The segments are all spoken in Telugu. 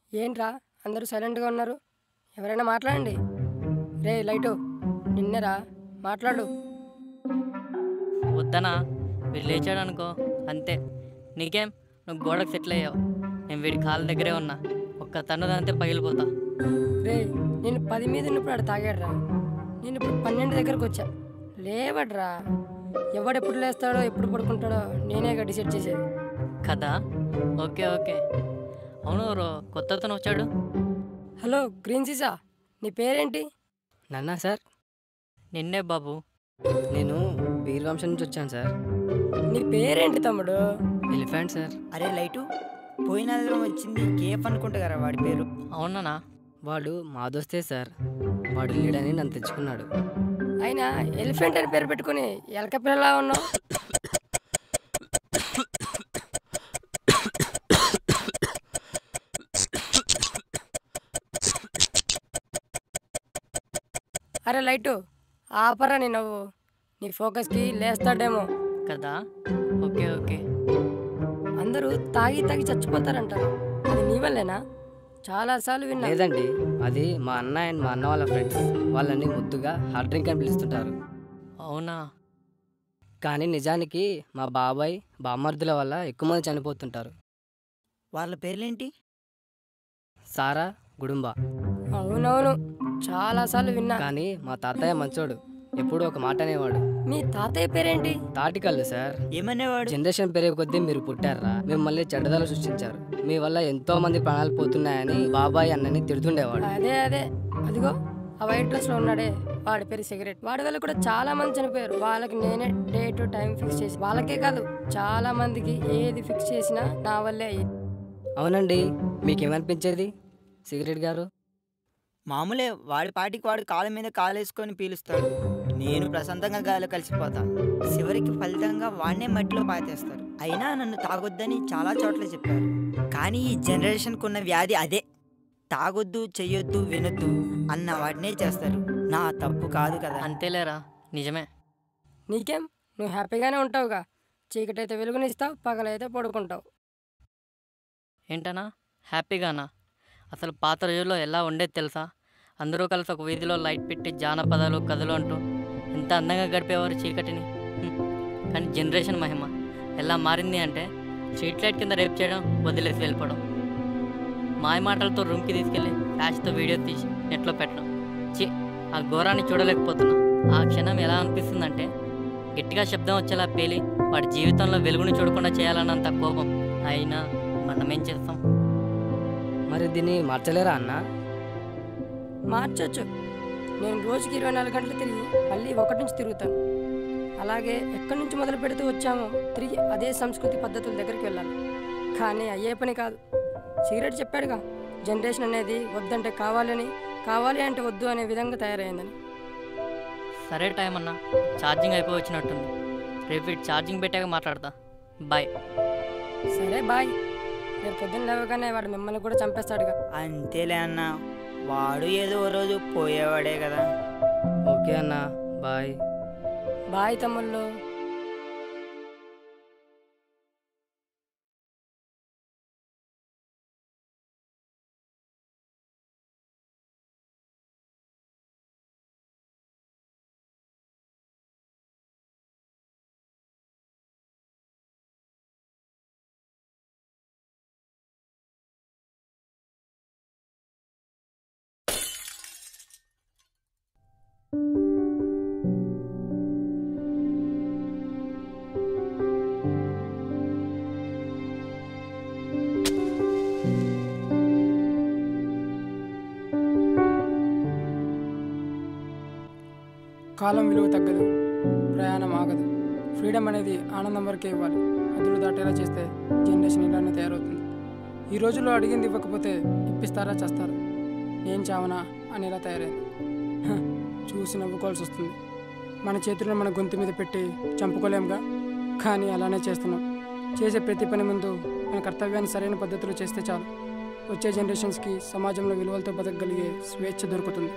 ఏంట్రా అందరూ సైలెంట్గా ఉన్నారు ఎవరైనా మాట్లాడండి రే లైటు నిన్నరా మాట్లాడు వద్దనా వీడు లేచాడు అనుకో అంతే నీకేం నువ్వు గోడకు సెటిల్ అయ్యావు నేను వీడి కాళ్ళ దగ్గరే ఉన్నా ఒక్క తన్నుదంతే పగిలిపోతా రే నేను పది మీద ఉన్నప్పుడు ఆడ తాగాడురా నేను ఇప్పుడు పన్నెండు దగ్గరకు వచ్చా లేవడ్రా ఎవడెప్పుడు లేస్తాడో ఎప్పుడు పడుకుంటాడో నేనేగా డిసైడ్ చేసేది కదా ఓకే ఓకే అవును రో కొత్త అతను వచ్చాడు హలో గ్రీన్ సీసా నీ పేరేంటి నన్నా సార్ నిన్నే బాబు నేను వీరవంశం నుంచి వచ్చాను సార్ నీ పేరేంటి తమ్ముడు ఎలిఫెంట్ సార్ అరే లైటు పోయిన నెలలో వచ్చింది కేఫ్ అనుకుంటా కదా వాడి పేరు అవునన్నా వాడు మా దోస్తే సార్ వాడు లేడని నన్ను తెచ్చుకున్నాడు అయినా ఎలిఫెంట్ అని పేరు పెట్టుకుని ఎలక పిల్లలా ఉన్నావు అరే లైటు ఆపరా నీ నవ్వు నీ ఫోకస్కి లేస్తాడేమో కదా ఓకే ఓకే అందరూ తాగి తాగి చచ్చిపోతారంట అది నీ వల్లేనా చాలాసార్లు విన్నా లేదండి అది మా అన్న అండ్ మా అన్న వాళ్ళ ఫ్రెండ్స్ వాళ్ళని ముద్దుగా హార్డ్ డ్రింక్ అని పిలుస్తుంటారు అవునా కానీ నిజానికి మా బాబాయ్ బామ్మర్దుల వల్ల ఎక్కువ మంది చనిపోతుంటారు వాళ్ళ పేర్లేంటి సారా గుడుంబ అవునవును చాలాసార్లు విన్నా కానీ మా తాతయ్య మంచోడు ఎప్పుడూ ఒక మాట అనేవాడు మీ తాతయ్య పేరేంటి తాటికల్లు సార్ ఏమనేవాడు జనరేషన్ పెరిగే కొద్దీ మీరు పుట్టారా మిమ్మల్ని చెడ్డదలు సృష్టించారు మీ వల్ల ఎంతో మంది ప్రాణాలు పోతున్నాయని బాబాయ్ అన్నని తిడుతుండేవాడు అదే అదే అదిగో ఆ వైట్ డ్రెస్ లో ఉన్నాడే వాడి పేరు సిగరెట్ వాడి వల్ల కూడా చాలా మంది చనిపోయారు వాళ్ళకి నేనే డే టు టైం ఫిక్స్ చేసి వాళ్ళకే కాదు చాలా మందికి ఏది ఫిక్స్ చేసినా నా వల్లే అయ్యింది అవునండి మీకేమనిపించేది సిగరెట్ గారు మామూలే వాడి పాటికి వాడు కాళ్ళ మీద కాలేసుకొని పీలుస్తాడు నేను ప్రశాంతంగా గాలిలో కలిసిపోతా చివరికి ఫలితంగా వాడినే మట్టిలో పాతేస్తారు అయినా నన్ను తాగొద్దని చాలా చోట్ల చెప్పారు కానీ ఈ జనరేషన్కు ఉన్న వ్యాధి అదే తాగొద్దు చెయ్యొద్దు వినొద్దు అన్న వాటినే చేస్తారు నా తప్పు కాదు కదా అంతేలేరా నిజమే నీకేం నువ్వు హ్యాపీగానే ఉంటావుగా చీకటైతే వెలుగునిస్తావు పగలైతే పడుకుంటావు ఏంటనా హ్యాపీగానా అసలు పాత రోజుల్లో ఎలా ఉండేది తెలుసా అందరూ కలిసి ఒక వీధిలో లైట్ పెట్టి జానపదాలు కథలు అంటూ ఎంత అందంగా గడిపేవారు చీకటిని హ్మ్. కానీ జనరేషన్ మహిమ ఎలా మారింది అంటే స్ట్రీట్ లైట్ కింద రేప్ చేయడం వదిలేసి వెళ్ళిపోవడం మాయ మాటలతో రూమ్కి తీసుకెళ్ళి ఫ్లాష్తో వీడియో తీసి నెట్లో పెట్టడం చి ఆ ఘోరాన్ని చూడలేకపోతున్నా ఆ క్షణం ఎలా అనిపిస్తుందంటే గట్టిగా శబ్దం వచ్చేలా పేలి వాడి జీవితంలో వెలుగుని చూడకుండా చేయాలన్నంత కోపం అయినా మనమేం చేస్తాం మరి దీన్ని మార్చలేరా అన్న మార్చొచ్చు నేను రోజుకి ఇరవై నాలుగు గంటలు తిరిగి మళ్ళీ ఒకటి నుంచి తిరుగుతాను అలాగే ఎక్కడి నుంచి మొదలు పెడుతూ వచ్చామో తిరిగి అదే సంస్కృతి పద్ధతుల దగ్గరికి వెళ్ళాలి కానీ అయ్యే పని కాదు సిగరెట్ చెప్పాడుగా జనరేషన్ అనేది వద్దంటే కావాలని కావాలి అంటే వద్దు అనే విధంగా తయారైందని సరే టైం అన్నా ఛార్జింగ్ అయిపోయి వచ్చినట్టుంది రేపు వీడు ఛార్జింగ్ పెట్టాక మాట్లాడతా బాయ్ సరే బాయ్ రేపు పొద్దున్న లేవగానే వాడు మిమ్మల్ని కూడా చంపేస్తాడుగా అంతేలే అన్న వాడు ఏదో ఓ రోజు పోయేవాడే కదా ఓకే అన్న బాయ్ బాయ్ తమ్ముళ్ళు కాలం విలువ తగ్గదు ప్రయాణం ఆగదు ఫ్రీడమ్ అనేది ఆనందం వరకే ఇవ్వాలి హద్దులు దాటేలా చేస్తే జనరేషన్ ఇలానే తయారవుతుంది ఈ రోజుల్లో అడిగింది ఇవ్వకపోతే ఇప్పిస్తారా చేస్తారా ఏం చావనా అనేలా తయారైంది హ, చూసి నవ్వుకోవాల్సి వస్తుంది మన చేతులను మన గొంతు మీద పెట్టి చంపుకోలేంగా కానీ అలానే చేస్తున్నాం చేసే ప్రతి పని ముందు మన కర్తవ్యాన్ని సరైన పద్ధతిలో చేస్తే చాలు వచ్చే జనరేషన్స్కి సమాజంలో విలువలతో బతకగలిగే స్వేచ్ఛ దొరుకుతుంది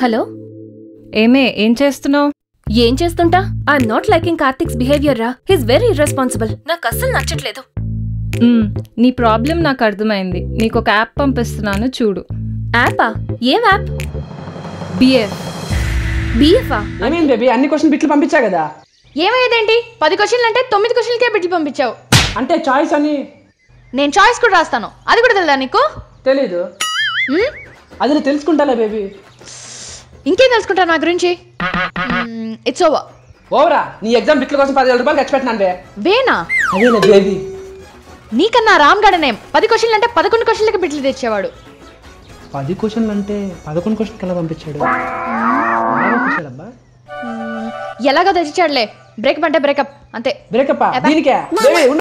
హలో ఏమే ఏం చేస్తున్నావు ఏం చేస్తుంటా I'm not liking Karthik's behaviour రా హిస్ వెరీ ఇర్రెస్పాన్సిబుల్ నాకు అస్సలు నచ్చట్లేదు నీ ప్రాబ్లం నాకు అర్థమైంది నీకు ఒక యాప్ పంపిస్తున్నాను చూడు యాపా ఏం యాప్ బిఎఫ్ బిఎఫా ఏమైంది బేబీ అన్ని క్వశ్చన్ బిట్లు పంపించా కదా ఏమయ్యేదేంటి పది క్వశ్చన్లు అంటే తొమ్మిది క్వశ్చన్లకే బిట్లు పంపించావు అంటే చాయిస్ అని నేను చాయిస్ కూడా రాస్తాను అది కూడా తెలుదా నీకు తెలీదు మ్మ్? అది నేను తెలుసుకుంటాలే బేబీ ఇంకేం తెలుసుకుంటావు నా గురించి ఇట్స్ ఓవర్ ఓవరా నీ ఎగ్జామ్ బిట్ల కోసం పదివేల రూపాయలు ఖర్చు పెట్టినాను బే వేనా అదేనా బేబీ నీకన్నా రామ్ గడనేం పది క్వశ్చన్లు అంటే పదకొండు క్వశ్చన్లకి బిట్లు తెచ్చేవాడు పది క్వశ్చన్లు అంటే పదకొండు క్వశ్చన్ కల్లా పంపించాడు పంపించాడబ్బా ఎలాగో తెచ్చిచ్చాడులే బ్రేకప్ అంటే బ్రేకప్ అంతే బ్రేకప్ అబ్బా. దీనికే బేబీ